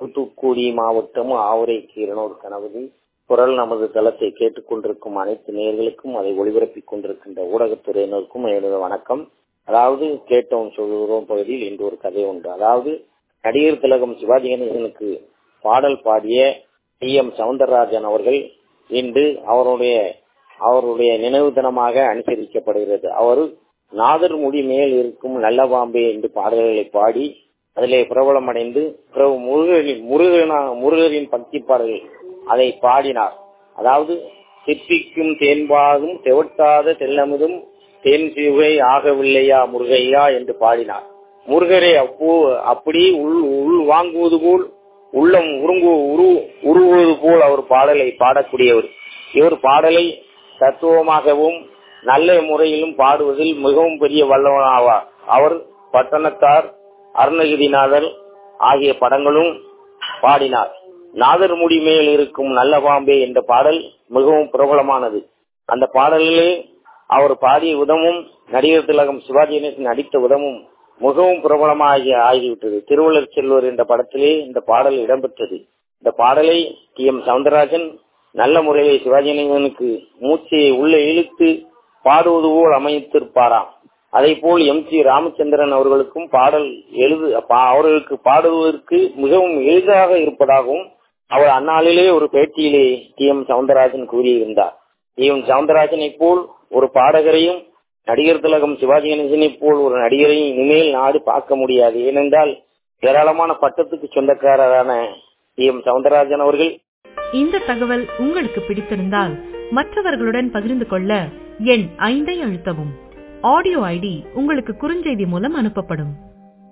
தூத்துக்குடி மாவட்டம் ஆவுரை கீரனூர் கணபதி குரல் நமது தளத்தை கேட்டுக்கொண்டிருக்கும் அனைத்து நேயர்களுக்கும் அதை ஒளிபரப்பிக் கொண்டிருக்கின்ற ஊடகத்துறையினருக்கும் எனது வணக்கம் அதாவது கேட்டோம் சொல்கிறோம் பகுதியில் இன்று ஒரு கதை உண்டு அதாவது நடிகர் திலகம் சிவாஜி கணேசனுக்கு பாடல் பாடிய டி எம் சவுந்தரராஜன் அவர்கள் இன்று அவருடைய அவருடைய நினைவு தினமாக அனுசரிக்கப்படுகிறது அவர் நாதர் முடி மேல் இருக்கும் நல்ல பாம்பே என்று பாடல்களை பாடி அதிலே பிரபலம் அடைந்து பிறகு முருகனின் முருகனா முருகரின் பக்தி பாடல்கள் அதை பாடினார் அதாவது சிற்பிக்கும் தேன்பாகும் செவட்டாத தெல்லமுதும் தேன் சிவை ஆகவில்லையா முருகையா என்று பாடினார் முருகரை அப்போ அப்படி உள் உள் வாங்குவது போல் உள்ளம் உருங்கு உரு உருவுவது போல் அவர் பாடலை பாடக்கூடியவர் இவர் பாடலை தத்துவமாகவும் நல்ல முறையிலும் பாடுவதில் மிகவும் பெரிய வல்லவனாவார் அவர் பட்டணத்தார் அருணகிரிநாதர் ஆகிய படங்களும் பாடினார் நாதர் முடி மேல் இருக்கும் நல்ல பாம்பே என்ற பாடல் மிகவும் பிரபலமானது அந்த பாடலிலே அவர் பாடிய விதமும் நடிகர் திலகம் சிவாஜி கணேசன் நடித்த விதமும் மிகவும் பிரபலமாகி ஆகிவிட்டது திருவள்ளர் செல்வர் என்ற படத்திலே இந்த பாடல் இடம்பெற்றது இந்த பாடலை டி எம் சவுந்தரராஜன் நல்ல முறையில் சிவாஜி கணேசனுக்கு மூச்சையை உள்ளே இழுத்து பாடுவது போல் அமைத்திருப்பாராம் அதே போல் எம் ஜி ராமச்சந்திரன் அவர்களுக்கும் பாடல் எழுது அவர்களுக்கு பாடுவதற்கு மிகவும் எளிதாக இருப்பதாகவும் அவர் அந்நாளிலே ஒரு பேட்டியிலே டி எம் சவுந்தரராஜன் கூறியிருந்தார் டி எம் சவுந்தரராஜனை போல் ஒரு பாடகரையும் நடிகர் திலகம் சிவாஜி கணேசனை போல் ஒரு நடிகரையும் இனிமேல் நாடு பார்க்க முடியாது ஏனென்றால் ஏராளமான பட்டத்துக்கு சொந்தக்காரரான டி எம் சவுந்தரராஜன் அவர்கள் இந்த தகவல் உங்களுக்கு பிடித்திருந்தால் மற்றவர்களுடன் பகிர்ந்து கொள்ள எண் ஐந்தை அழுத்தவும் ஆடியோ ஐடி உங்களுக்கு குறுஞ்செய்தி மூலம் அனுப்பப்படும்